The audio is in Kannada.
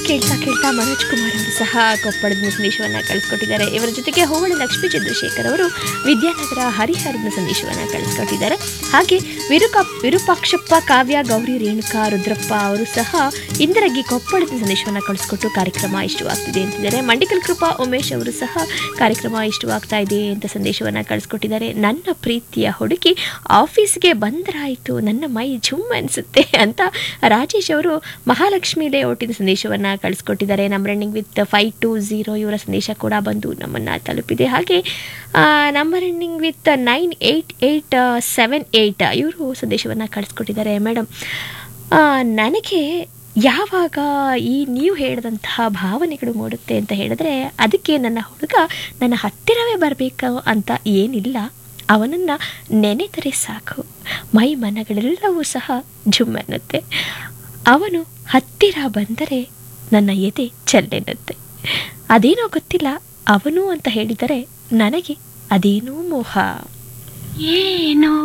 ಕೇಳ್ತಾ ಕೇಳ್ತಾ ಮನೋಜ್ ಕುಮಾರ್ ಅವರು ಸಹ ಕೊಪ್ಪಳದ ಸಂದೇಶವನ್ನು ಕಳಿಸ್ಕೊಟ್ಟಿದ್ದಾರೆ ಇವರ ಜೊತೆಗೆ ಹೋಬಳಿ ಲಕ್ಷ್ಮೀ ಚಂದ್ರಶೇಖರ್ ಅವರು ವಿದ್ಯಾನಗರ ಹರಿಹರದ ಸಂದೇಶವನ್ನು ಕಳಿಸ್ಕೊಟ್ಟಿದ್ದಾರೆ ಹಾಗೆ ವಿರುಕ ವಿರೂಪಾಕ್ಷಪ್ಪ ಕಾವ್ಯ ಗೌರಿ ರೇಣುಕಾ ರುದ್ರಪ್ಪ ಅವರು ಸಹ ಇಂದಿರಗಿ ಕೊಪ್ಪಳದ ಸಂದೇಶವನ್ನು ಕಳಿಸ್ಕೊಟ್ಟು ಕಾರ್ಯಕ್ರಮ ಇಷ್ಟವಾಗ್ತಿದೆ ಅಂತಿದ್ದಾರೆ ಮಂಡಿಕಲ್ ಕೃಪಾ ಉಮೇಶ್ ಅವರು ಸಹ ಕಾರ್ಯಕ್ರಮ ಇಷ್ಟವಾಗ್ತಾ ಇದೆ ಅಂತ ಸಂದೇಶವನ್ನು ಕಳಿಸ್ಕೊಟ್ಟಿದ್ದಾರೆ ನನ್ನ ಪ್ರೀತಿಯ ಹುಡುಗಿ ಆಫೀಸ್ಗೆ ಬಂದರಾಯಿತು ನನ್ನ ಮೈ ಝುಮ್ ಅನಿಸುತ್ತೆ ಅಂತ ರಾಜೇಶ್ ಅವರು ಮಹಾಲಕ್ಷ್ಮಿ ಲೇಔಟಿನ ಸಂದೇಶವನ್ನು ಕಳಿಸ್ಕೊಟ್ಟಿದ್ದಾರೆ ನಮ್ಮ running with five two zero ಇವರ ಸಂದೇಶ ಕೂಡ ಬಂದು ನಮ್ಮನ್ನು ತಲುಪಿದೆ ಹಾಗೆ ನಮ್ಮ running with nine eight eight seven eight ಇವರು ಸಂದೇಶವನ್ನು ಕಳಿಸ್ಕೊಟ್ಟಿದ್ದಾರೆ ಮೇಡಮ್ ನನಗೆ ಯಾವಾಗ ಈ ನೀವು ಹೇಳಿದಂತಹ ಭಾವನೆಗಳು ಮೂಡುತ್ತೆ ಅಂತ ಹೇಳಿದ್ರೆ ಅದಕ್ಕೆ ನನ್ನ ಹುಡುಗ ನನ್ನ ಹತ್ತಿರವೇ ಬರಬೇಕು ಅಂತ ಏನಿಲ್ಲ ಅವನನ್ನು ನೆನೆದರೆ ಸಾಕು ಮೈ ಮನಗಳೆಲ್ಲವೂ ಸಹ ಜುಮ್ಮೆನ್ನುತ್ತೆ ಅವನು ಹತ್ತಿರ ಬಂದರೆ ನನ್ನ ಎದೆ ಚೆಲ್ಲೆನ್ನುತ್ತೆ ಅದೇನೋ ಗೊತ್ತಿಲ್ಲ ಅವನು ಅಂತ ಹೇಳಿದರೆ ನನಗೆ ಅದೇನೋ ಮೋಹ ಏನೋ